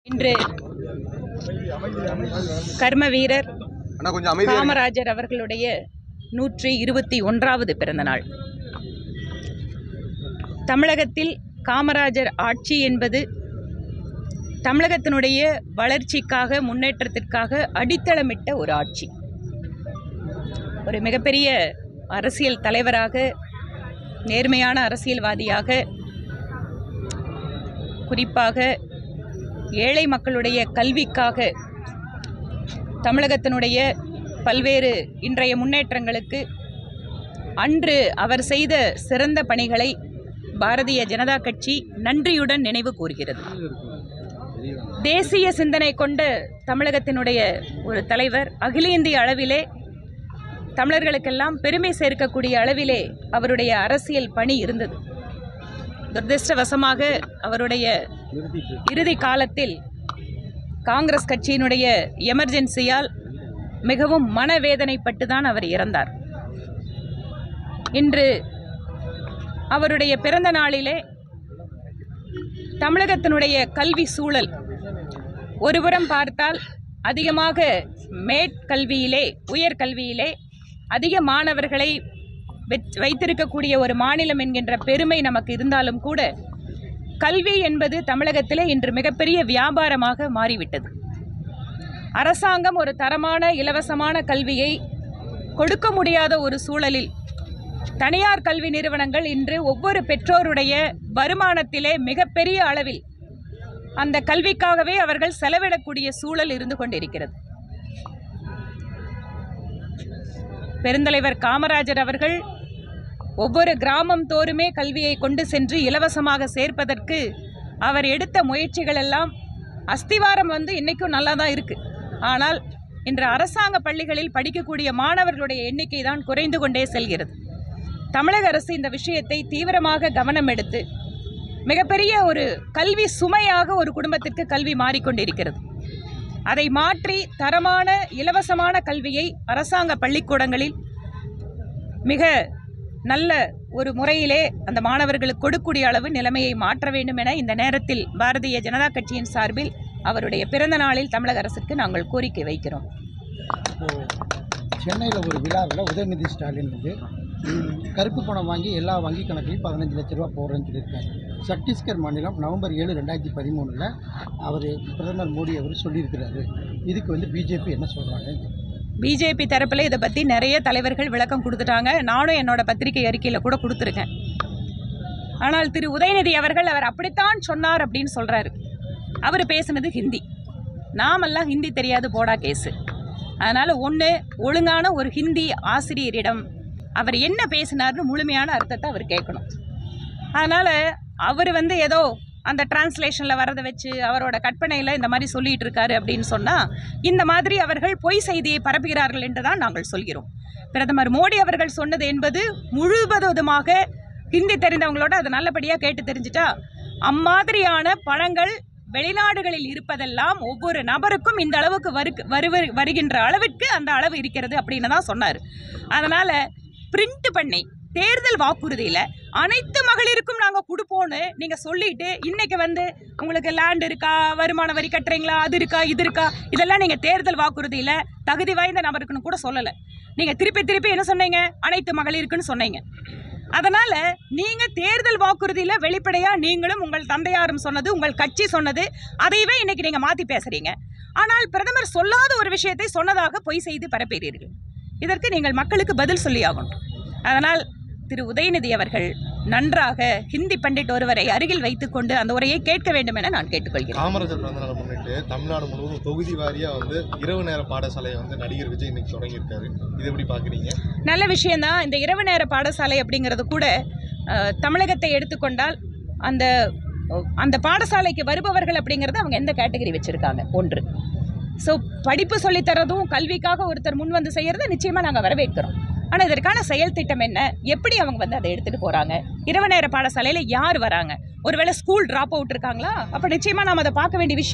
இன்று கர்ம வீரர் அண்ணா கொஞ்சம் அமைதியா இருங்க. காமராஜர் அவர்களுடைய நூற்றி இருபத்தி ஒன்றாவது பிறந்த நாள் தமிழகத்தில் காமராஜர் ஆட்சி என்பது தமிழகத்தினுடைய வளர்ச்சிக்காக முன்னேற்றத்திற்காக அடித்தளமிட்ட ஒரு ஆட்சி ஒரு மிகப்பெரிய அரசியல் தலைவராக நேர்மையான அரசியல்வாதியாக குறிப்பாக ஏழை மக்களுடைய கல்விக்காக தமிழகத்தினுடைய பல்வேறு இன்றைய முன்னேற்றங்களுக்கு அன்று அவர் செய்த சிறந்த பணிகளை பாரதிய ஜனதா கட்சி நன்றியுடன் நினைவு கூறுகிறது தேசிய சிந்தனை கொண்ட தமிழகத்தினுடைய ஒரு தலைவர் அகில இந்திய அளவிலே தமிழர்களுக்கெல்லாம் பெருமை சேர்க்கக்கூடிய அளவிலே அவருடைய அரசியல் பணி இருந்தது துரதிருஷ்டவசமாக அவருடைய இறுதி காலத்தில் காங்கிரஸ் கட்சியினுடைய எமர்ஜென்சியால் மிகவும் மனவேதனைப்பட்டு தான் அவர் இறந்தார் இன்று அவருடைய பிறந்த நாளிலே தமிழகத்தினுடைய கல்வி சூழல் ஒருபுறம் பார்த்தால் அதிகமாக மேற்கல்வியிலே உயர்கல்வியிலே அதிக மாணவர்களை வெச்- வைத்திருக்கக்கூடிய ஒரு மாநிலம் என்கின்ற பெருமை நமக்கு இருந்தாலும் கூட கல்வி என்பது தமிழகத்திலே இன்று மிகப்பெரிய வியாபாரமாக மாறிவிட்டது அரசாங்கம் ஒரு தரமான இலவசமான கல்வியை கொடுக்க முடியாத ஒரு சூழலில் தனியார் கல்வி நிறுவனங்கள் இன்று ஒவ்வொரு பெற்றோருடைய வருமானத்திலே மிகப்பெரிய அளவில் அந்த கல்விக்காகவே அவர்கள் செலவிடக்கூடிய சூழல் இருந்து கொண்டிருக்கிறது பெருந்தலைவர் காமராஜர் அவர்கள் ஒவ்வொரு கிராமம் தோறுமே கல்வியை கொண்டு சென்று இலவசமாக சேர்ப்பதற்கு அவர் எடுத்த முயற்சிகள் எல்லாம் அஸ்திவாரம் வந்து இன்னைக்கும் நல்லா தான் இருக்கு ஆனால் இன்று அரசாங்க பள்ளிகளில் படிக்கக்கூடிய மாணவர்களுடைய எண்ணிக்கை தான் குறைந்து கொண்டே செல்கிறது தமிழக அரசு இந்த விஷயத்தை தீவிரமாக கவனம் எடுத்து மிகப்பெரிய ஒரு கல்வி சுமையாக ஒரு குடும்பத்திற்கு கல்வி மாறிக்கொண்டிருக்கிறது அதை மாற்றி தரமான இலவசமான கல்வியை அரசாங்க பள்ளிக்கூடங்களில் மிக நல்ல ஒரு முறையிலே அந்த மாணவர்களுக்கு கொடுக்கக்கூடிய அளவு நிலைமையை மாற்ற வேண்டும் என இந்த நேரத்தில் பாரதிய ஜனதா கட்சியின் சார்பில் அவருடைய பிறந்த நாளில் தமிழக அரசுக்கு நாங்கள் கோரிக்கை வைக்கிறோம் சென்னையில் ஒரு விழாவில் உதயநிதி ஸ்டாலின் வந்து ம், கருப்பு பணம் வாங்கி எல்லா வங்கி கணக்குலையும் பதினஞ்சு லட்ச ரூபா போடுறேன்னு சொல்லியிருக்காரு சத்தீஸ்கர் மாநிலம் நவம்பர் ஏழு ரெண்டாயிரத்தி பதிமூணில் அவர் பிரதமர் மோடி அவர் சொல்லியிருக்கிறாரு இதுக்கு வந்து பிஜேபி என்ன சொல்கிறாங்க பிஜேபி தரப்பில் இதை பற்றி நிறைய தலைவர்கள் விளக்கம் கொடுத்துட்டாங்க நானும் என்னோட பத்திரிகை அறிக்கையில் கூட கொடுத்துருக்கேன் ஆனால் திரு உதயநிதி அவர்கள் அவர் அப்படித்தான் சொன்னார் அப்படின்னு சொல்கிறாரு அவர் பேசுனது ஹிந்தி நாமெல்லாம் ஹிந்தி தெரியாது போடா கேஸு அதனால் ஒன்று ஒழுங்கான ஒரு ஹிந்தி ஆசிரியரிடம் அவர் என்ன பேசினார்னு முழுமையான அர்த்தத்தை அவர் கேட்கணும் அதனால் அவர் வந்து ஏதோ அந்த டிரான்ஸ்லேஷனில் வரதை வச்சு அவரோட கற்பனையில் இந்த மாதிரி சொல்லிட்டு இருக்காரு அப்படின்னு சொன்னால் இந்த மாதிரி அவர்கள் பொய் செய்தியை பரப்புகிறார்கள் என்று தான் நாங்கள் சொல்கிறோம் பிரதமர் மோடி அவர்கள் சொன்னது என்பது முழுவதுமாக ஹிந்தி தெரிந்தவங்களோட அதை நல்லபடியாக கேட்டு தெரிஞ்சிட்டா அம்மாதிரியான பணங்கள் வெளிநாடுகளில் இருப்பதெல்லாம் ஒவ்வொரு நபருக்கும் இந்த அளவுக்கு வரு வருவ வருகின்ற அளவிற்கு அந்த அளவு இருக்கிறது அப்படின்னு தான் சொன்னார் அதனால் பிரிண்ட் பண்ணி தேர்தல் வாக்குறுதியில் அனைத்து மகளிருக்கும் நாங்கள் கொடுப்போன்னு நீங்கள் சொல்லிட்டு இன்னைக்கு வந்து உங்களுக்கு லேண்ட் இருக்கா வருமான வரி கட்டுறீங்களா அது இருக்கா இது இருக்கா இதெல்லாம் நீங்கள் தேர்தல் வாக்குறுதியில் தகுதி வாய்ந்த நபருக்குன்னு கூட சொல்லலை நீங்கள் திருப்பி திருப்பி என்ன சொன்னீங்க அனைத்து மகளிருக்குன்னு சொன்னீங்க அதனால நீங்க தேர்தல் வாக்குறுதியில வெளிப்படையா நீங்களும் உங்கள் தந்தையாரும் சொன்னது உங்கள் கட்சி சொன்னது அதையவே இன்னைக்கு நீங்க மாத்தி பேசுறீங்க ஆனால் பிரதமர் சொல்லாத ஒரு விஷயத்தை சொன்னதாக பொய் செய்து பரப்புகிறீர்கள் இதற்கு நீங்கள் மக்களுக்கு பதில் சொல்லி ஆகணும் அதனால் திரு உதயநிதி அவர்கள் நன்றாக ஹிந்தி பண்டிட் ஒருவரை அருகில் வைத்துக்கொண்டு அந்த உரையை கேட்க வேண்டும் என நான் கேட்டுக்கொள்கிறேன் காமராஜர் பிறந்த நாளை முன்னிட்டு தமிழ்நாடு முழுவதும் தொகுதி வாரியா வந்து இரவு நேர பாடசாலையை வந்து நடிகர் விஜய் இன்னைக்கு தொடங்கியிருக்காரு இது எப்படி பாக்குறீங்க நல்ல விஷயந்தான் இந்த இரவு நேர பாடசாலை அப்படிங்கிறது கூட அஹ், தமிழகத்தை எடுத்துக்கொண்டால் அந்த அந்த பாடசாலைக்கு வருபவர்கள் அப்படிங்கிறது அவங்க எந்த கேட்டகரி வச்சுருக்காங்க ஒன்று ஸோ படிப்பு சொல்லித்தரதும் கல்விக்காக ஒருத்தர் முன் வந்து செய்கிறத நிச்சயமாக நாங்கள் வரவேற்கிறோம் ஆனால் இதற்கான செயல் திட்டம் என்ன எப்படி அவங்க வந்து அதை எடுத்துகிட்டு போகிறாங்க இரவு நேர பாடசாலையில் யார் வராங்க ஒருவேளை ஸ்கூல் ட்ராப் அவுட் இருக்காங்களா அப்போ நிச்சயமாக நாம் அதை பார்க்க வேண்டிய விஷயம்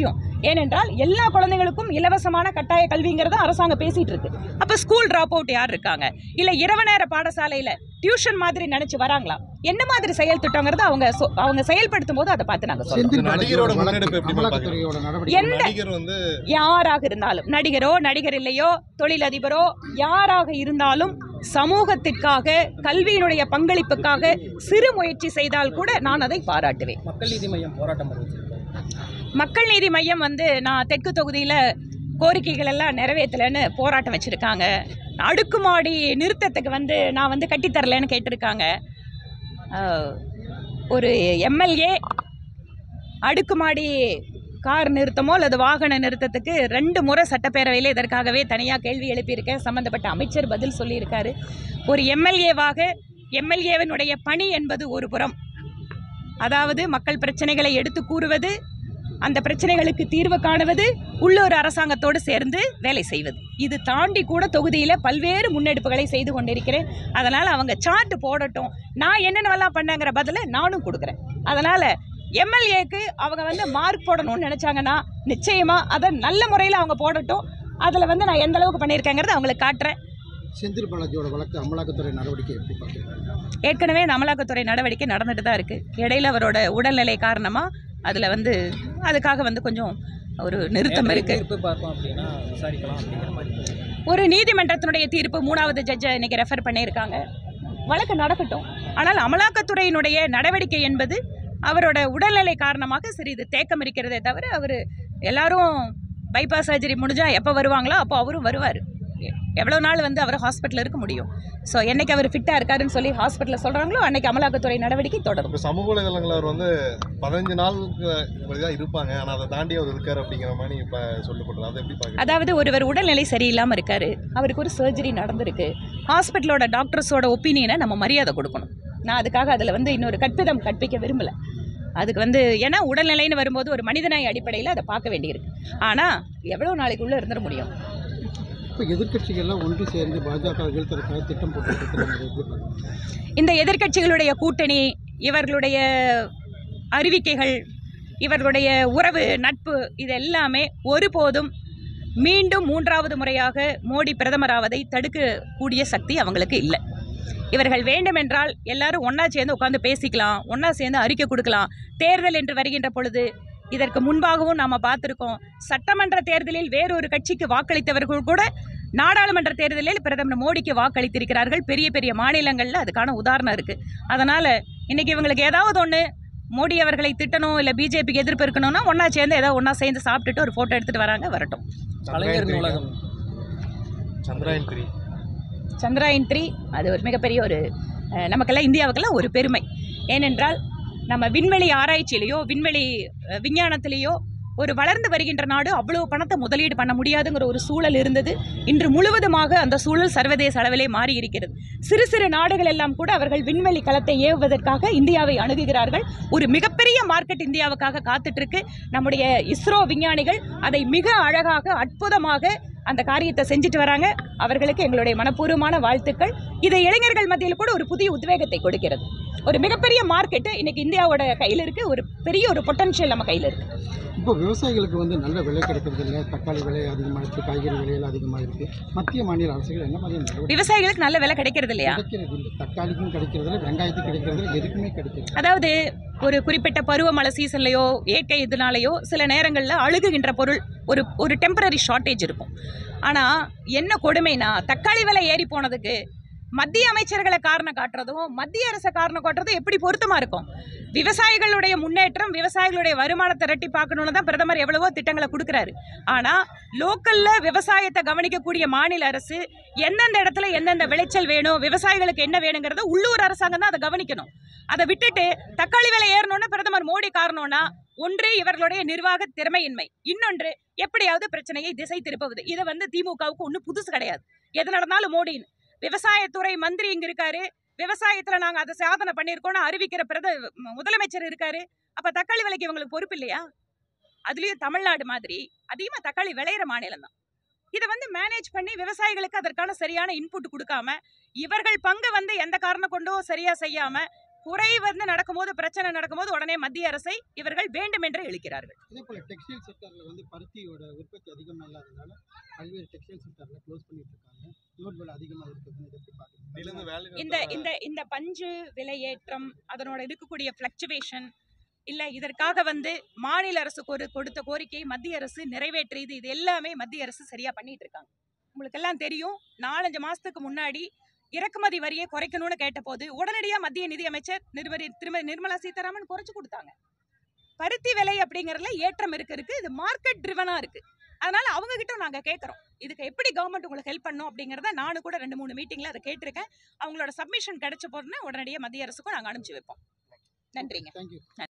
ஏனென்றால் எல்லா குழந்தைகளுக்கும் இலவசமான கட்டாய கல்விங்கிறத அரசாங்கம் பேசிட்டு இருக்கு அப்ப ஸ்கூல் டிராப் அவுட் யார் இருக்காங்க இல்ல இரவு நேர பாடசாலையில டியூஷன் மாதிரி நினைச்சு வராங்களா என்ன மாதிரி செயல் திட்டங்கிறத அவங்க சொ- அவங்க செயல்படுத்தும் போது அதை பார்த்து நாங்க சொல்றோம் செந்தில் நடிகரோட பாலாஜியோட முன்னெடுப்பு வழக்கு எப்படி அமலாக்கத்துறையோட நடவடிக்கை எந்த நடிகர் வந்து யாராக இருந்தாலும் நடிகரோ நடிகர் இல்லையோ தொழிலதிபரோ யாராக இருந்தாலும் சமூகத்திற்காக கல்வியினுடைய பங்களிப்புக்காக சிறு முயற்சி செய்தால் கூட நான் அதை பாராட்டுவேன் மக்கள் நீதி மையம் போராட்டம் அறிவிச்சிருக்காரு மக்கள் நீதி மையம் வந்து நான் தெற்கு தொகுதியில் கோரிக்கைகள் எல்லாம் நிறைவேற்றலைன்னு போராட்டம் வச்சுருக்காங்க அடுக்குமாடி நிறுத்தத்துக்கு வந்து நான் வந்து கட்டித்தரலைன்னு கேட்டிருக்காங்க ஆஹ், ஒரு எம்எல்ஏ அடுக்குமாடி கார் நிறுத்தமோ அல்லது வாகன நிறுத்தத்துக்கு ரெண்டு முறை சட்டப்பேரவையில் இதற்காகவே தனியாக கேள்வி எழுப்பியிருக்கேன் சம்மந்தப்பட்ட அமைச்சர் பதில் சொல்லியிருக்காரு ஒரு எம்எல்ஏவாக எம்எல்ஏவினுடைய பணி என்பது ஒரு புறம் அதாவது மக்கள் பிரச்சனைகளை எடுத்து கூறுவது அந்த பிரச்சனைகளுக்கு தீர்வு காணுவது உள்ளூர் அரசாங்கத்தோடு சேர்ந்து வேலை செய்வது இது தாண்டி கூட தொகுதியில் பல்வேறு முன்னெடுப்புகளை செய்து கொண்டிருக்கிறேன் அதனால் அவங்க சார்ட் போடட்டும் நான் என்னென்னவெல்லாம் பண்ணேங்கிற பதிலை நானும் கொடுக்குறேன் அதனால் எம்எல்ஏக்கு அவங்க வந்து மார்க் போடணும்னு நினச்சாங்கன்னா நிச்சயமாக அதை நல்ல முறையில் அவங்க போடட்டும் அதில் வந்து நான் எந்த அளவுக்கு பண்ணியிருக்கேங்கிறத அவங்களுக்கு காட்டுறேன் செந்தில் பாலாஜியோட வழக்கு அமலாக்கத்துறை நடவடிக்கை எப்படி பார்க்குறீங்க ஏற்கனவே இந்த அமலாக்கத்துறை நடவடிக்கை நடந்துட்டு தான் இருக்குது இடையில அவரோட உடல்நிலை காரணமாக அதில் வந்து அதுக்காக வந்து கொஞ்சம் ஒரு நிறுத்தம் நேற்றைய இருக்குது தீர்ப்பு பார்த்தோம் அப்படின்னா விசாரிக்கலாம் அப்படிங்கிற மாதிரி ஒரு நீதிமன்றத்தினுடைய தீர்ப்பு மூணாவது ஜட்ஜை இன்னைக்கு ரெஃபர் பண்ணியிருக்காங்க வழக்கு நடக்கட்டும் ஆனால் அமலாக்கத்துறையினுடைய நடவடிக்கை என்பது அவரோட உடல்நிலை காரணமாக சிறிது தேக்கம் இருக்கிறதே தவிர அவர் எல்லாரும் பைபாஸ் சர்ஜரி முடிஞ்சா எப்போ வருவாங்களோ அப்போ அவரும் வருவார் எவ்வளோ நாள் வந்து அவர் ஹாஸ்பிட்டலில் இருக்க முடியும் ஸோ என்னைக்கு அவர் ஃபிட்டாக இருக்காருன்னு சொல்லி ஹாஸ்பிட்டலில் சொல்கிறாங்களோ அன்னைக்கு அமலாக்கத்துறை நடவடிக்கை தொடரும் இப்போ சமூக வலைதளங்கள் அவர் வந்து பதினஞ்சு நாளுக்கு தான் இருப்பாங்க ஆனால் அதை தாண்டி அவர் இருக்காரு அப்படிங்கிற மாதிரி இப்போ சொல்லப்படுறது அதை எப்படி பார்க்குறீங்க அதாவது ஒருவர் உடல்நிலை சரியில்லாமல் இருக்காரு அவருக்கு ஒரு சர்ஜரி நடந்திருக்கு ஹாஸ்பிட்டலோட டாக்டர்ஸோட ஒப்பீனியனை நம்ம மரியாதை கொடுக்கணும் நான் அதுக்காக அதில் வந்து இன்னொரு கற்பிதம் கற்பிக்க விரும்பலை அதுக்கு வந்து ஏன்னா உடல்நிலைன்னு வரும்போது ஒரு மனிதநாய் அடிப்படையில் அதை பார்க்க வேண்டியிருக்கு ஆனால் எவ்வளோ நாளைக்குள்ளே இருந்துட முடியும் இப்போ எதிர்க்கட்சிகள்லாம் ஒன்று சேர்ந்து பாஜக வீழ்த்தறதுக்காக திட்டம் போட்டு இருக்கிறாங்க எப்படி பார்க்குறீங்க இந்த எதிர்க்கட்சிகளுடைய கூட்டணி இவர்களுடைய அறிவிக்கைகள் இவர்களுடைய உறவு நட்பு இது எல்லாமே ஒருபோதும் மீண்டும் மூன்றாவது முறையாக மோடி பிரதமராவதை தடுக்கக்கூடிய சக்தி அவங்களுக்கு இல்லை இவர்கள் வேண்டுமென்றால் எல்லாரும் ஒன்றா சேர்ந்து உட்காந்து பேசிக்கலாம் ஒன்றா சேர்ந்து அறிக்கை கொடுக்கலாம் தேர்தல் என்று வருகின்ற பொழுது இதற்கு முன்பாகவும் நாம் பார்த்துருக்கோம் சட்டமன்ற தேர்தலில் வேறொரு கட்சிக்கு வாக்களித்தவர்கள் கூட நாடாளுமன்ற தேர்தலில் பிரதமர் மோடிக்கு வாக்களித்திருக்கிறார்கள் பெரிய பெரிய மாநிலங்களில் அதுக்கான உதாரணம் இருக்குது அதனால் இன்னைக்கு இவங்களுக்கு ஏதாவது ஒன்று மோடி அவர்களை திட்டணும் இல்லை பிஜேபிக்கு எதிர்ப்பு இருக்கணும்னா ஒன்றா சேர்ந்து ஏதாவது ஒன்றா சேர்ந்து சாப்பிட்டுட்டு ஒரு ஃபோட்டோ எடுத்துகிட்டு வராங்க வரட்டும் கலைஞர் நூலகம் சந்திராயன் த்ரீ சந்திராயன் த்ரீ அது ஒரு மிகப்பெரிய ஒரு அஹ், நமக்கெல்லாம் இந்தியாவுக்கெல்லாம் ஒரு பெருமை ஏனென்றால் நம்ம விண்வெளி ஆராய்ச்சியிலையோ விண்வெளி அஹ், விஞ்ஞானத்திலேயோ ஒரு வளர்ந்து வருகின்ற நாடு அவ்வளோ பணத்தை முதலீடு பண்ண முடியாதுங்கிற ஒரு சூழல் இருந்தது இன்று முழுவதுமாக அந்த சூழல் சர்வதேச அளவிலே மாறி இருக்கிறது சிறு சிறு நாடுகள் எல்லாம் கூட அவர்கள் விண்வெளி களத்தை ஏவுவதற்காக இந்தியாவை அணுகுகிறார்கள் ஒரு மிகப்பெரிய மார்க்கெட் இந்தியாவுக்காக காத்துட்டு இருக்கு நம்முடைய இஸ்ரோ விஞ்ஞானிகள் அதை மிக அழகாக அற்புதமாக அந்த காரியத்தை செஞ்சுட்டு வராங்க அவர்களுக்கு எங்களுடைய மனப்பூர்வமான வாழ்த்துக்கள் இது இளைஞர்கள் மத்தியில் கூட ஒரு புதிய உத்வேகத்தை கொடுக்கிறது ஒரு மிகப்பெரிய மார்க்கெட்டு இன்னைக்கு இந்தியாவோட கையில் இருக்கு ஒரு பெரிய ஒரு பொட்டன்ஷியல் நம்ம கையில் இருக்கு இப்போ விவசாயிகளுக்கு வந்து நல்ல விலை கிடைக்கிறது இல்லை தக்காளி விலை அதிகமாக இருக்குது காய்கறி விலையெல்லாம் அதிகமாக இருக்குது மத்திய மாநில அரசுகள் என்ன மாதிரியான நடவடிக்கை விவசாயிகளுக்கு நல்ல விலை கிடைக்கிறது இல்லையா கிடைக்கிறது இல்லை தக்காளிக்கும் கிடைக்கிறது இல்லை வெங்காயத்துக்கும் கிடைக்கிறது இல்லை எதுக்குமே கிடைக்கிறது அதாவது ஒரு குறிப்பிட்ட பருவமழை சீசன்லையோ இயற்கை இதனாலேயோ சில நேரங்களில் அழுகுகின்ற பொருள் ஒரு ஒரு டெம்பரரி ஷார்ட்டேஜ் இருக்கும் ஆனால் என்ன கொடுமைனா தக்காளி விலை ஏறி போனதுக்கு மத்திய அமைச்சர்களை காரணம் காட்டுறதும் மத்திய அரசை காரணம் காட்டுறதும் எப்படி பொருத்தமாக இருக்கும் விவசாயிகளுடைய முன்னேற்றம் விவசாயிகளுடைய வருமானத்தை ரெட்டி பார்க்கணுன்னு தான் பிரதமர் எவ்வளவோ திட்டங்களை கொடுக்குறாரு ஆனால் லோக்கலில் விவசாயத்தை கவனிக்கக்கூடிய மாநில அரசு எந்தெந்த இடத்துல எந்தெந்த விளைச்சல் வேணும் விவசாயிகளுக்கு என்ன வேணுங்கிறத உள்ளூர் அரசாங்கம் தான் அதை கவனிக்கணும் அதை விட்டுட்டு தக்காளி விலை ஏறணும்னு பிரதமர் மோடி காரணம்னா ஒன்று இவர்களுடைய நிர்வாக திறமையின்மை இன்னொன்று எப்படியாவது பிரச்சனையை திசை திருப்புவது இது வந்து திமுகவுக்கு ஒன்றும் புதுசு கிடையாது எது நடந்தாலும் மோடின்னு விவசாயத்துறை மந்திரி இங்க இருக்காரு விவசாயத்துல நாங்க அதை சாதனை பண்ணியிருக்கோம்னு அறிவிக்கிற பிரத ம- முதலமைச்சர் இருக்காரு அப்ப தக்காளி விலைக்கு இவங்களுக்கு பொறுப்பு இல்லையா அதுலயும் தமிழ்நாடு மாதிரி அதிகமா தக்காளி விளையிற மாநிலம் தான் இதை வந்து மேனேஜ் பண்ணி விவசாயிகளுக்கு அதற்கான சரியான இன்புட் கொடுக்காம இவர்கள் பங்கு வந்து எந்த காரணம் கொண்டோ சரியா செய்யாம குறை வந்து நடக்கும்போது பிரச்சனை நடக்கும்போது உடனே மத்திய அரசை இவர்கள் வேண்டுமென்றே இழுக்கிறார்கள் இதே போல் டெக்ஸ்டைல் செக்டரில் வந்து பருத்தியோட உற்பத்தி அதிகமாக இல்லாதனால பல்வேறு டெக்ஸ்டைல் செக்டரில் க்ளோஸ் பண்ணிட்டு இருக்காங்க நோட் விலை அதிகமாக இருக்குதுன்னு இதை எப்படி பார்க்குறீங்க இதிலிருந்து வேலை இந்த இந்த இந்த பஞ்சு விலையேற்றம் அதனோட இருக்கக்கூடிய ஃப்ளக்சுவேஷன் இல்லை இதற்காக வந்து மாநில அரசுக்கு ஒரு கொடுத்த கோரிக்கை மத்திய அரசு நிறைவேற்றியது இது எல்லாமே மத்திய அரசு சரியா பண்ணிட்டு இருக்காங்க உங்களுக்கு எல்லாம் தெரியும் நாலஞ்சு மாசத்துக்கு முன்னாடி இறக்குமதி வரியை குறைக்கணும்னு கேட்டபோது உடனடியாக மத்திய நிதியமைச்சர் நிர்மதி திருமதி நிர்மலா சீதாராமன் குறைச்சு கொடுத்தாங்க பருத்தி விலை அப்படிங்கறதுல ஏற்றம் இருக்கு இருக்கு இது மார்க்கெட் ட்ரிவனா இருக்கு அதனால அவங்க கிட்ட நாங்க கேட்கறோம் இதுக்கு எப்படி கவர்மெண்ட் உங்களுக்கு ஹெல்ப் பண்ணும் அப்படிங்கறத நானும் கூட ரெண்டு மூணு மீட்டிங்ல அதை கேட்டிருக்கேன் அவங்களோட சப்மிஷன் கிடைச்ச போதுன்னு உடனடியாக மத்திய அரசுக்கும் நாங்கள் அனுப்பிச்சு வைப்போம் நன்றிங்க தேங்க்யூ